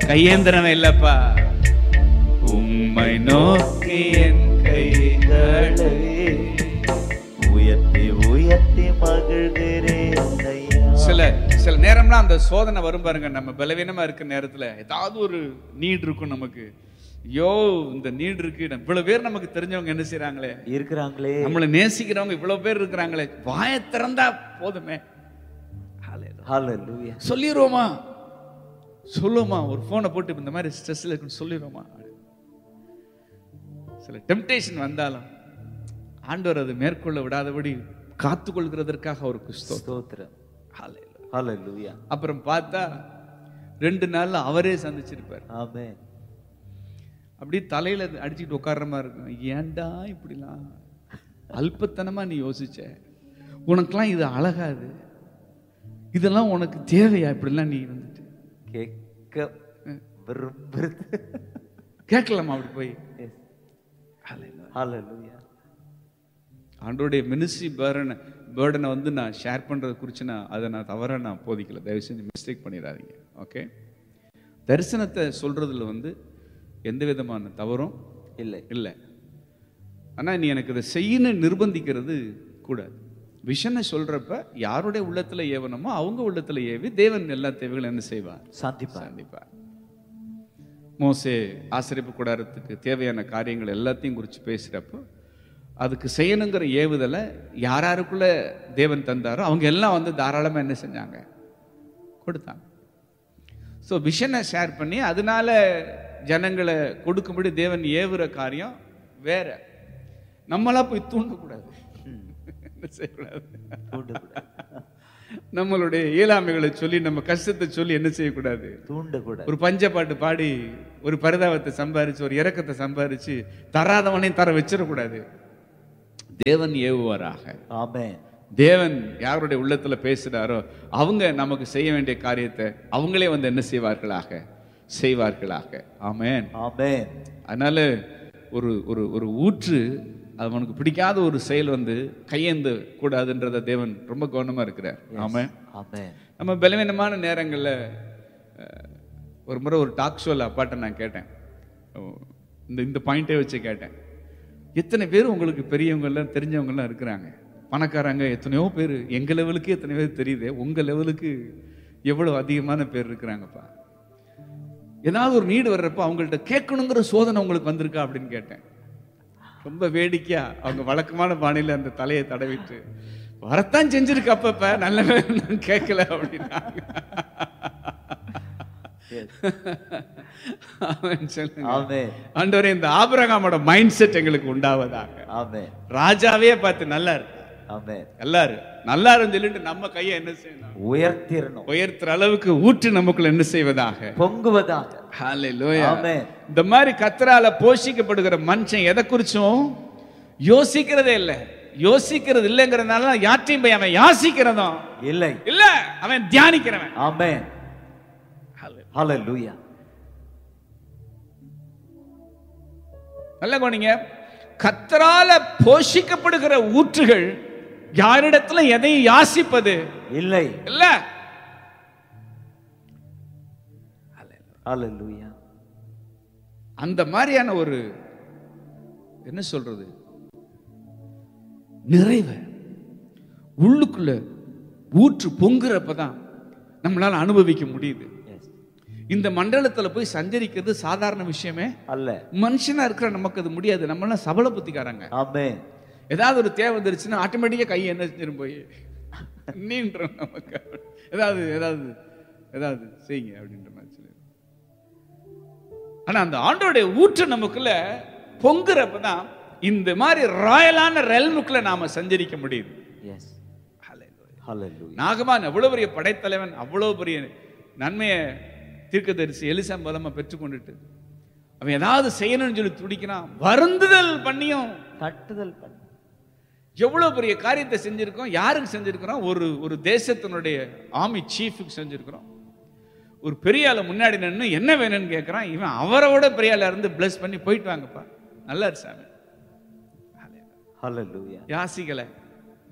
கையேந்திரன் இல்லப்பா உம்மை நோக்கி என் கைகளை உயர்த்தி உயர்த்தி மகிழ்கிறேன் ஐயா சில சில நேரம்லாம் அந்த சோதனை வரும் பாருங்க நம்ம பலவீனமா இருக்க நேரத்துல ஏதாவது ஒரு நீட் இருக்கும் நமக்கு ஐயோ இந்த நீட் இருக்கு இவ்வளவு பேர் நமக்கு தெரிஞ்சவங்க என்ன செய்றாங்களே இருக்கிறாங்களே நம்மளை நேசிக்கிறவங்க இவ்வளவு பேர் இருக்கிறாங்களே வாயை திறந்தா போதுமே Hallelujah. ஹalleluya சொல்லிடுவோமா சொல்லுவோமா ஒரு ஃபோனை போட்டு இந்த மாதிரி ஸ்ட்ரெஸ்ல இருக்குன்னு சொல்லிடுவோமா சில டெம்டேஷன் வந்தாலும் ஆண்டவர் அது மேற்கொள்ள விடாதபடி காத்துக்கொள்கிறதற்காக அவருக்கு ஸ்தோத்திரம். ஸ்தோத்திரம் Hallelujah. ஹalleluya அப்புறம் பார்த்தா ரெண்டு நாள்ல அவரே சந்திச்சிருப்பார் ஆமென் அப்படியே தலையில அடிச்சுட்டு உட்கார்ற மாதிரி இருக்கும் ஏன்டா இப்படிலாம் அல்பத்தனமா நீ யோசிச்ச உனக்கெல்லாம் இது அழகாது இதெல்லாம் உனக்கு தேவையா இப்படிலாம் நீ வந்துட்டு கேட்க விரும்புறது கேட்கலாமா அப்படி போய் ஹalleluya ஆண்டோடைய மினிஸ்ட்ரி பேர்டனை பேர்டனை வந்து நான் ஷேர் பண்ணுறது குறித்து நான் அதை நான் தவறாக நான் போதிக்கல தயவு செஞ்சு மிஸ்டேக் பண்ணிடாதீங்க ஓகே தரிசனத்தை சொல்கிறதுல வந்து எந்த விதமான தவறும் இல்லை இல்லை ஆனால் நீ எனக்கு இதை செய்யணும் நிர்பந்திக்கிறது கூடாது விஷனை சொல்கிறப்ப யாருடைய உள்ளத்தில் ஏவனமோ அவங்க உள்ளத்தில் ஏவி தேவன் எல்லா தேவைகளும் என்ன செய்வார் சாந்திப்பார் கண்டிப்பாக மோசே ஆசிரியப்பு கூடாரத்துக்கு தேவையான காரியங்கள் எல்லாத்தையும் குறித்து பேசுகிறப்போ அதுக்கு செய்யணுங்கிற ஏவுதலை யார் யாருக்குள்ள தேவன் தந்தாரோ அவங்க எல்லாம் வந்து தாராளமாக என்ன செஞ்சாங்க கொடுத்தாங்க ஸோ விஷனை ஷேர் பண்ணி அதனால ஜனங்களை கொடுக்கும்படி தேவன் ஏவுற காரியம் வேற நம்மளா போய் தூண்டக்கூடாது என்ன செய்யக்கூடாது தூண்டக்கூடாது நம்மளுடைய இயலாமைகளை சொல்லி நம்ம கஷ்டத்தை சொல்லி என்ன செய்யக்கூடாது தூண்டக்கூடாது ஒரு பஞ்ச பாட்டு பாடி ஒரு பரிதாபத்தை சம்பாரிச்சு ஒரு இரக்கத்தை சம்பாரிச்சு தராதவனையும் தர வச்சிடக்கூடாது தேவன் ஏவுவாராக ஆமென் தேவன் யாருடைய உள்ளத்துல பேசுறாரோ அவங்க நமக்கு செய்ய வேண்டிய காரியத்தை அவங்களே வந்து என்ன செய்வார்களாக செய்வார்களாக ஆமென் ஆமென் அதனால ஒரு ஒரு ஒரு ஊற்று அவனுக்கு பிடிக்காத ஒரு செயல் வந்து கையேந்து கூடாதுன்றத தேவன் ரொம்ப கவனமா இருக்கிறார் ஆமென் ஆமென் நம்ம பலவீனமான நேரங்களில் ஒரு முறை ஒரு டாக் ஷோவில் அப்பாட்ட நான் கேட்டேன் ஓ, இந்த இந்த பாயிண்டே வச்சு கேட்டேன் எத்தனை பேர் உங்களுக்கு பெரியவங்கெல்லாம் தெரிஞ்சவங்கெல்லாம் இருக்கிறாங்க பணக்காரங்க எத்தனையோ பேர் எங்கள் லெவலுக்கு எத்தனை பேர் தெரியுது உங்கள் லெவலுக்கு எவ்வளோ அதிகமான பேர் இருக்கிறாங்கப்பா ஏதாவது ஒரு நீடு வர்றப்ப அவங்கள்ட்ட கேட்கணுங்கிற சோதனை உங்களுக்கு வந்திருக்கா அப்படின்னு கேட்டேன் ரொம்ப வேடிக்கையா அவங்க வழக்கமான பாணியில அந்த தலையை தடவிட்டு வரத்தான் செஞ்சிருக்கு அப்பப்ப நல்ல வேளை நான் கேட்கல அப்படின்னாங்க Yes. அவன் சொல்லுங்க ஆமென் ஆண்டவரே இந்த ஆபிரகாமோட மைண்ட் செட் எங்களுக்கு உண்டாவதாக ஆமென் ராஜாவே பார்த்து நல்லா இருக்கு ஆமென் நல்லா இரு நல்லா இருந்து சொல்லிட்டு நம்ம கையை என்ன செய்யணும் உயர்த்திரணும் உயர்த்துற அளவுக்கு ஊற்று நமக்குள்ள என்ன செய்வதாக பொங்குவதாக ஹalleluya. ஆமென் இந்த மாதிரி கத்தரால போஷிக்கப்படுகிற மனுஷன் எதை குறிச்சும் யோசிக்கிறதே இல்லை யோசிக்கிறது இல்லைங்கிறதுனால யாற்றையும் போய் அவன் யாசிக்கிறதும் இல்லை இல்ல அவன் தியானிக்கிறவன் ஆமென் ஹalleluya நல்ல கவனிங்க கத்தரால போஷிக்கப்படுகிற ஊற்றுகள் யாரிடத்துல எதையும் யாசிப்பது இல்லை இல்ல ஹalleluya அந்த மாதிரியான ஒரு என்ன சொல்றது நிறைவு உள்ளுக்குள்ள ஊற்று பொங்குறப்பதான் நம்மளால அனுபவிக்க முடியுது எஸ் இந்த மண்டலத்துல போய் சஞ்சரிக்கிறது சாதாரண விஷயமே அல்ல மனுஷனா இருக்கிற நமக்கு அது முடியாது நம்மளாம் சபல புத்திக்காரங்க ஆமென் ஏதாவது ஒரு தேவை வந்துருச்சுன்னா ஆட்டோமேட்டிக்கா கை என்ன செஞ்சிடும் போய் நீன்றோம் நமக்கு ஏதாவது ஏதாவது ஏதாவது செய்யுங்க அப்படின்ற மாதிரி சொல்லி ஆனா அந்த ஆண்டோடைய ஊற்று நமக்குள்ள பொங்குறப்பதான் இந்த மாதிரி ராயலான ரெல்முக்குள்ள நாம சஞ்சரிக்க முடியுது எஸ் ஹalleluya நாகமான் அவ்வளவு பெரிய படைத்தலைவன் அவ்வளவு பெரிய நன்மையை தீர்க்கதரிசி எலிசா மூலமா பெற்றுக்கொண்டுட்டு அவன் ஏதாவது செய்யணும்னு சொல்லி துடிக்கிறான் வருந்துதல் பண்ணியும் தட்டுதல் பண்ணு எவ்வளவு பெரிய காரியத்தை செஞ்சிருக்கோம் யாருக்கு செஞ்சிருக்கிறோம் ஒரு ஒரு தேசத்தினுடைய ஆர்மி சீஃபுக்கு செஞ்சிருக்கிறோம் ஒரு பெரிய ஆளை முன்னாடி நின்று என்ன வேணும்னு கேட்குறான் இவன் அவரோட பெரிய ஆளா இருந்து பிளஸ் பண்ணி போயிட்டு வாங்கப்பா நல்லா இரு சாமி ஹalleluya யாசிக்கலை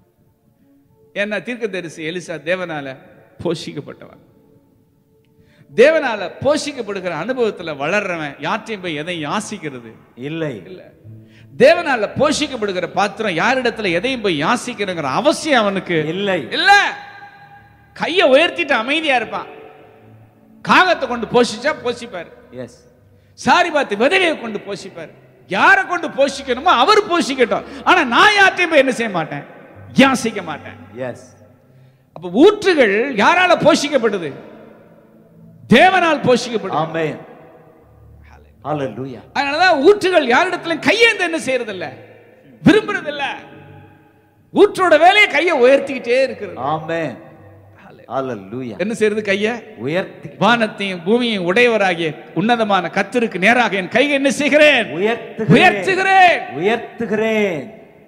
ஏன்னா தீர்க்கதரிசி எலிசா தேவனால போஷிக்கப்பட்டவன் தேவனால போஷிக்கப்படுகிற அனுபவத்துல வளர்றவன் யார்ட்டையும் போய் எதையும் யாசிக்கிறது இல்லை இல்ல தேவனால போஷிக்கப்படுகிற பாத்திரம் யாரிடத்துல எதையும் போய் யாசிக்கிறங்கிற அவசியம் அவனுக்கு இல்லை இல்ல கைய உயர்த்திட்டு அமைதியா இருப்பான் காகத்தை கொண்டு போஷிச்சா போஷிப்பார் எஸ் சாரி பார்த்து விதவையை கொண்டு போஷிப்பார் யாரை கொண்டு போஷிக்கணுமோ அவர் போஷிக்கட்டும் ஆனா நான் யார்ட்டையும் போய் என்ன செய்ய மாட்டேன் யாசிக்க மாட்டேன் எஸ் அப்ப ஊற்றுகள் யாரால போஷிக்கப்படுது தேவனால் போஷிக்கப்படுது ஆமென் ஹalleluya அதனாலதான் ஊற்றுகள் யாரிடத்துல கையேந்து என்ன செய்யறது இல்ல விரும்புறது இல்ல ஊற்றோட வேலையை கையை உயர்த்திக்கிட்டே இருக்கிறது ஆமென் ஹalleluya என்ன செய்யறது கைய உயர்த்தி வானத்தையும் பூமியையும் உடையவராகிய உன்னதமான கத்தருக்கு நேராக என் கையை என்ன செய்கிறேன் உயர்த்துகிறேன் உயர்த்துகிறேன் உயர்த்துகிறேன்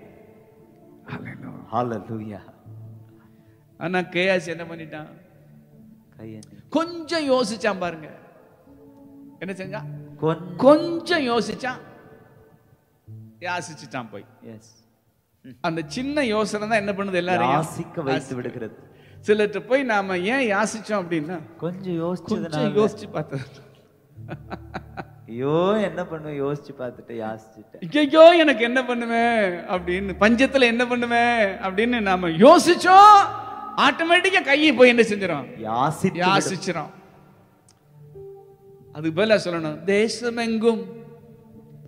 ஹalleluya ஆனா கேயாஸ் என்ன பண்ணிட்டான் கையை கொஞ்சம் யோசிச்சான் பாருங்க என்ன செஞ்சான் கொஞ்சம் கொஞ்சம் யோசிச்சான் யாசிச்சுட்டான் போய் எஸ் அந்த சின்ன யோசனை தான் என்ன பண்ணுது எல்லாரையும் யாசிக்க வைத்து விடுகிறது சிலர்கிட்ட போய் நாம ஏன் யாசிச்சோம் அப்படின்னா கொஞ்சம் யோசிச்சதுனால கொஞ்சம் யோசிச்சு பார்த்தது ஐயோ என்ன பண்ணுவேன் யோசிச்சு பார்த்துட்டு யாசிச்சுட்டேன் ஐயோ எனக்கு என்ன பண்ணுவேன் அப்படின்னு பஞ்சத்துல என்ன பண்ணுவேன் அப்படின்னு நாம யோசிச்சோம் ஆட்டோமேட்டிக்கா கையை போய் என்ன செஞ்சிடும் யாசித்து விடு. யாசிச்சிரும் அதுக்கு பதிலா சொல்லணும் தேசமெங்கும்